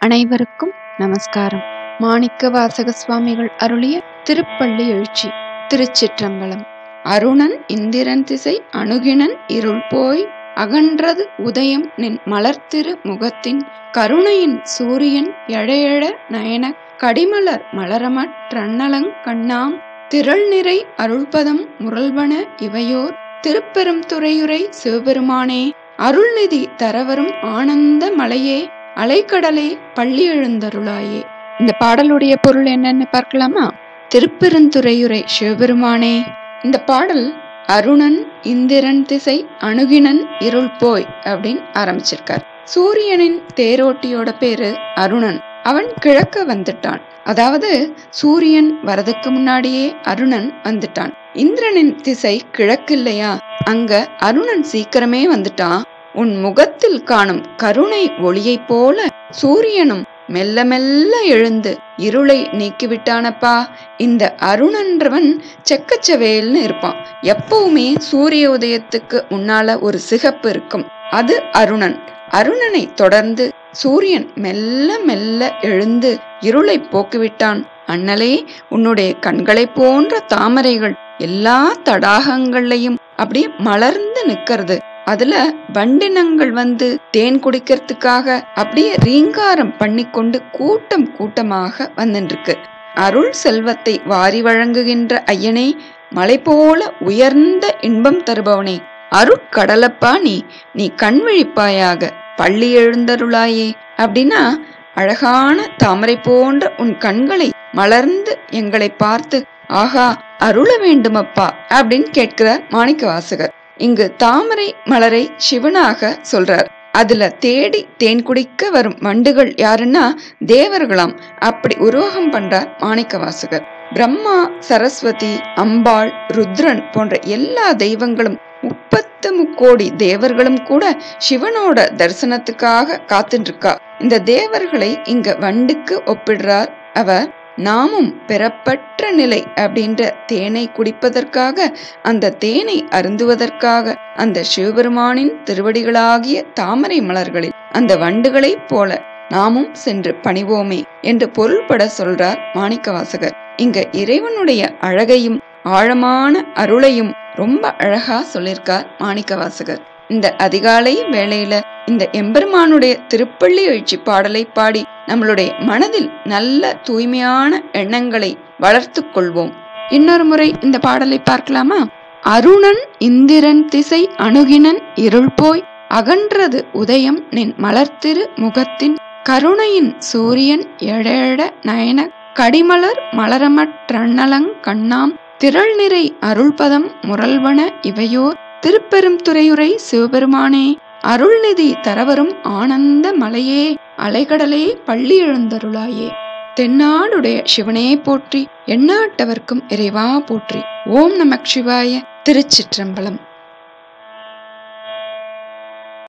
அனைவருக்கும் நமஸ்காரம் மாணிக்க வாசக சுவாமிகள் அருளிய திருப்பள்ளி எழுச்சி திருச்சிற்றம்பலம் அருணன் இந்திரன் திசை அணுகினன் இருள் போய் அகன்றது உதயம் நின் மலர்த்திரு முகத்தின் கருணையின் சூரியன் எழையழ நயன கடிமலர் மலரமற்றண்ணலங் கண்ணாம் திரள் நிறை அருள்பதம் முரல்வன இவையோர் திருப்பெரும் துறையுரை சிவபெருமானே அருள்நிதி தரவரும் ஆனந்த மலையே அலைக்கடலே பள்ளி எழுந்தருளாயே இந்த பாடலுடைய பொருள் என்னன்னு பார்க்கலாமா திருப்பெருந்துறையுரை சிவபெருமானே இந்த பாடல் அருணன் இந்திரன் திசை அணுகினன் இருள் போய் அப்படின்னு ஆரம்பிச்சிருக்கார் சூரியனின் தேரோட்டியோட பேரு அருணன் அவன் கிழக்க வந்துட்டான் அதாவது சூரியன் வரதுக்கு முன்னாடியே அருணன் வந்துட்டான் இந்திரனின் திசை கிழக்கு இல்லையா அங்க அருணன் சீக்கிரமே வந்துட்டான் உன் முகத்தில் காணும் கருணை ஒளியைப் போல சூரியனும் மெல்ல மெல்ல எழுந்து இருளை நீக்கிவிட்டானப்பா இந்த அருணன்றவன் செக்கச்சவேல்னு இருப்பான் எப்பவுமே சூரிய உதயத்துக்கு முன்னால ஒரு சிகப்பு இருக்கும் அது அருணன் அருணனை தொடர்ந்து சூரியன் மெல்ல மெல்ல எழுந்து இருளை போக்கிவிட்டான் அண்ணலே உன்னுடைய கண்களைப் போன்ற தாமரைகள் எல்லா தடாகங்கள்லையும் அப்படியே மலர்ந்து நிக்கிறது அதுல வண்டினங்கள் வந்து தேன் குடிக்கிறதுக்காக அப்படியே ரீங்காரம் பண்ணி கொண்டு கூட்டம் கூட்டமாக வந்துருக்கு அருள் செல்வத்தை வாரி வழங்குகின்ற ஐயனே மலை போல உயர்ந்த இன்பம் தருபவனே அருட்கடலப்பா நீ நீ கண் விழிப்பாயாக பள்ளி எழுந்தருளாயே அப்படின்னா அழகான தாமரை போன்ற உன் கண்களை மலர்ந்து எங்களை பார்த்து ஆகா அருள வேண்டுமப்பா அப்படின்னு கேட்கிறார் மாணிக்க வாசகர் இங்கு தாமரை மலரை சிவனாக சொல்றார் அதுல தேடி தேன் குடிக்க வரும் வண்டுகள் யாருன்னா தேவர்களாம் அப்படி உருவகம் பண்றார் மாணிக்க வாசகர் பிரம்மா சரஸ்வதி அம்பாள் ருத்ரன் போன்ற எல்லா தெய்வங்களும் முப்பத்து முக்கோடி தேவர்களும் கூட சிவனோட தரிசனத்துக்காக காத்துருக்கா இந்த தேவர்களை இங்க வண்டுக்கு ஒப்பிடுறார் அவர் நாமும் பெறப்பட்ட நிலை அப்படின்ற தேனை குடிப்பதற்காக அந்த தேனை அருந்துவதற்காக அந்த சிவபெருமானின் திருவடிகளாகிய தாமரை மலர்களில் அந்த வண்டுகளைப் போல நாமும் சென்று பணிவோமே என்று பொருள்பட சொல்றார் மாணிக்கவாசகர் இங்க இறைவனுடைய அழகையும் ஆழமான அருளையும் ரொம்ப அழகா சொல்லியிருக்கார் மாணிக்கவாசகர் இந்த அதிகாலை வேளையில இந்த எம்பெருமானுடைய திருப்பள்ளி எழுச்சி பாடலை பாடி நம்மளுடைய மனதில் நல்ல தூய்மையான எண்ணங்களை வளர்த்து கொள்வோம் இன்னொரு முறை இந்த பாடலை பார்க்கலாமா அருணன் இந்திரன் திசை அணுகினன் இருள் போய் அகன்றது உதயம் நின் மலர்த்திரு முகத்தின் கருணையின் சூரியன் எழெழ நயன கடிமலர் மலரமற்றண்ணலங் கண்ணாம் திரள் நிறை அருள்பதம் முரல்வன இவையோர் திருப்பெரும் துறையுரை சிவபெருமானே அருள்நிதி தரவரும் ஆனந்த மலையே அலைகடலே பள்ளி எழுந்தருளாயே தென்னாடுடைய சிவனே போற்றி எண்ணாட்டவர்க்கும் இறைவா போற்றி ஓம் நமக் சிவாய திருச்சிற்றம்பலம்